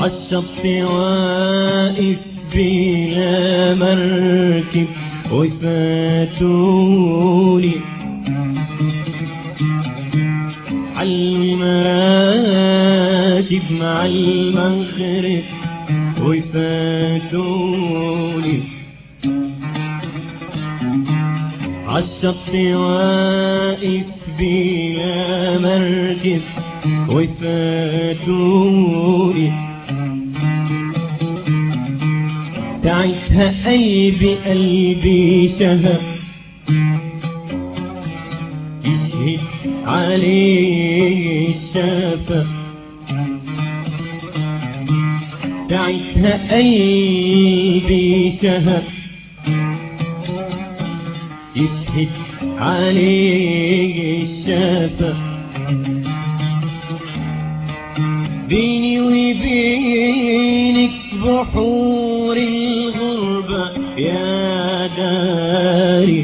عالشط واقف بلا مركب وفاتوني عالمراكب مع المغرب وفاتوني عالشط واقف بلا مركب وفاتوني تعيشها أي بقلبي شهب يشهد عليه الشفق تعيشها أي بشهب يشهد عليه الشفق بيني وبينك بحور الغربة يا داري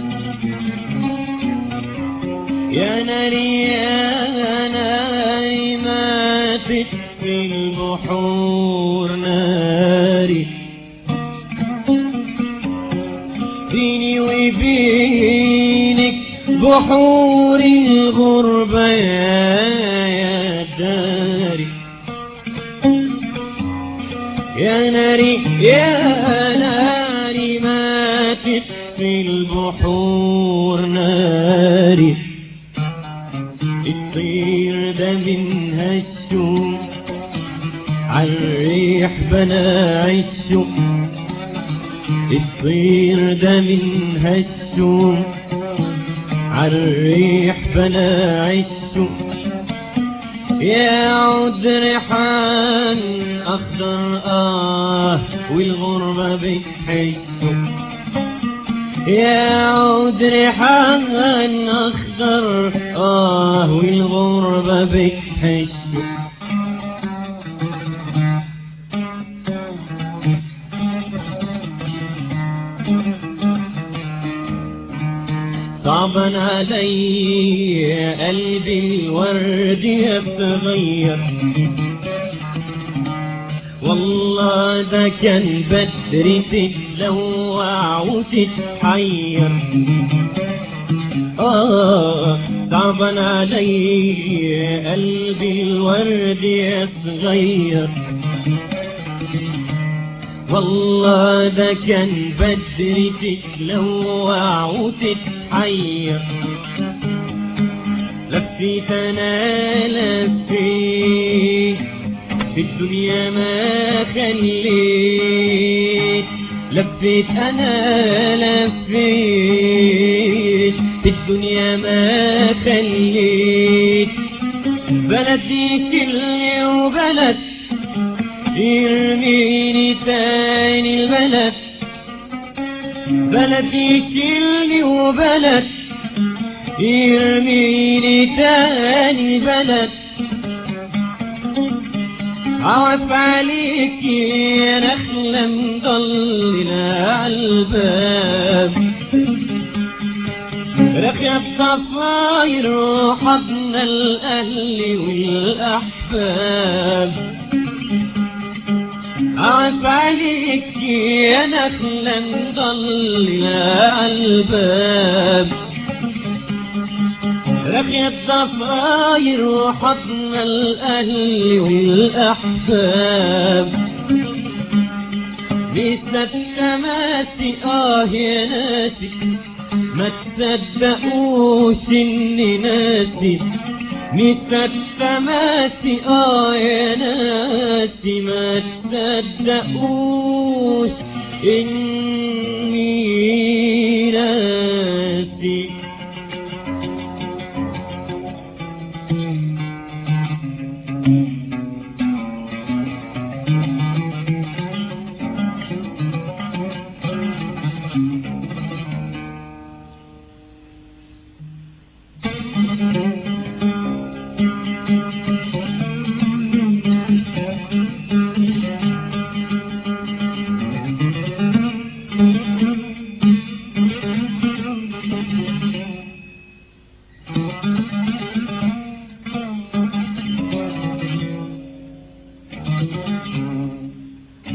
يا ناري يا ناري ماتت في البحور ناري بيني وبينك بحور الغربة يا يا داري يا ناري يا ناري ماتت في البحور ناري الطير ده منها الشوم عالريح بنا عشه الطير ده منها الشوم عالريح بنا عشه يا عود ريحان أخضر آه والغربة بتحسه يا عود ريحان أخضر آه والغربة بتحسه صعبا علي قلبي الورد يتغير والله ده كان بدري تتلوع وتتحير آه صعبا علي قلبي الورد يتغير والله ده كان بدري تتلوع وتتحير لفيت انا لفيت في الدنيا ما خليت لفيت انا لفيت في الدنيا ما خليت بلدي كل وبلد يرميني تاني البلد بلدي كل وبلد يرميني تاني البلد عوف عليك يا نخلة مضللة عالباب رقية الصفاير وحضن الأهل والأحباب عوف عليك يا نخلة مضللة عالباب رقية الضفاير وحضن الأهل والأحباب مثل التماسي آه يا ناسي ما تصدقوش إني ناسي مثل التماسي آه يا ناسي ما تصدقوش إني ناسي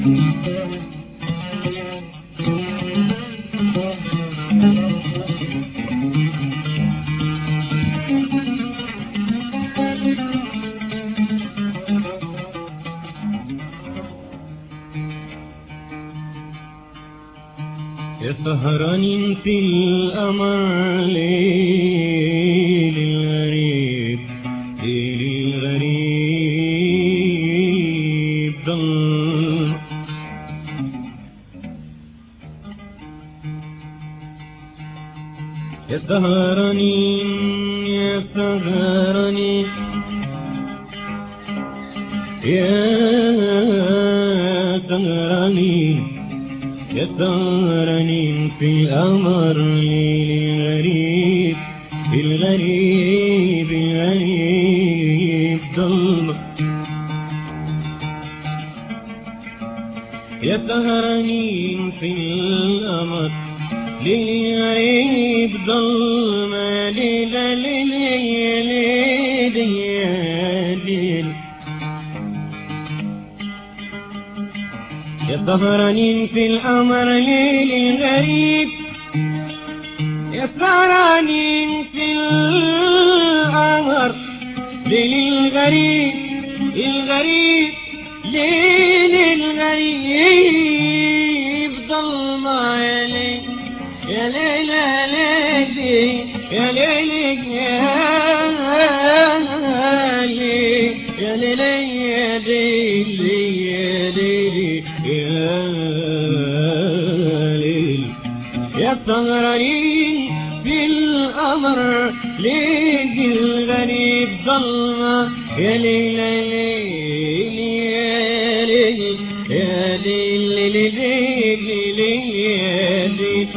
يا سهران في القمر ليل الغريب ليل الغريب ضل يا سهراني يا سهراني يا سهراني يسهرني في الأمر الغريب الغريب الغريب ظلمة يسهرني في الأمر للغريب ظلمة ليلة ليلة ليلة يا سهرانين في القمر ليل غريب يا سهرانين في القمر ليل الغريب الغريب ليل الغريب ظلمة يا ليل يا ليل يا ليل يا ليل يا ليل يا ليل يا ليل يا ليل يا سهرانين في القمر ليل الغريب ظلمة يا ليل يا ليل يا ليل يا ليل ليل يا ليل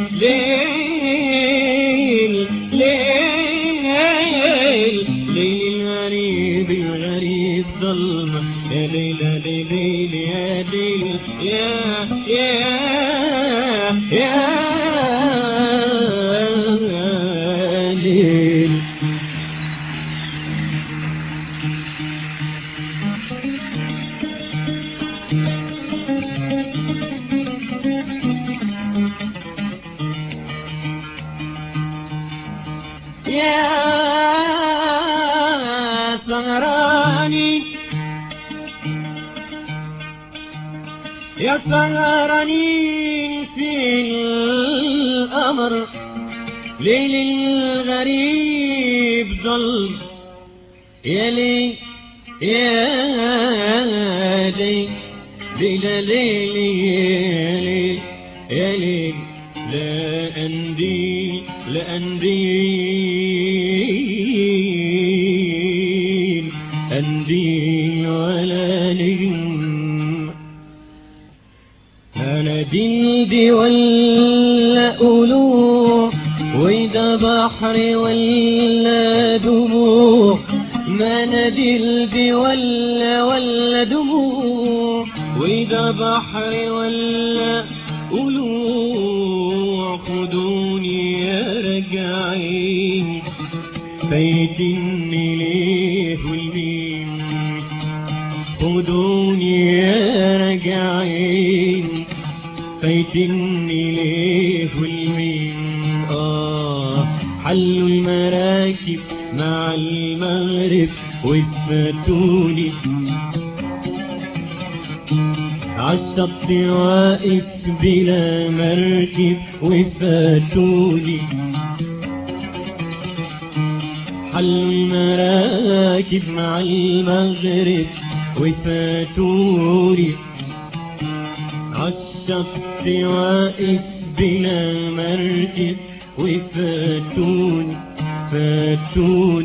ليل ليل ليل الغريب الغريب ظلمة يا ليل ليل يا ليل يا يا يا ليل يا سهراني يا سهراني في القمر ليل الغريب ظل يا لي يا لي ليل ليل يا لي يا لي لا أندي لا أنديل أنديل ولا نجم أنا جلدي ولا قلوب وإذا بحر ولا دموع ما أنا جلدي ولا ولا دموع وإذا بحر ولا قلوع خدوني يا رجعين فايتني ليه والمين خدوني يا رجعين فايتني ليه والمين آه حلوا المراكب مع المغرب واتفتوني عالشط واقف بلا مركب وفاتوني حلوا المراكب مع المغرب وفاتوني عالشط واقف بلا مركب وفاتوني فاتوني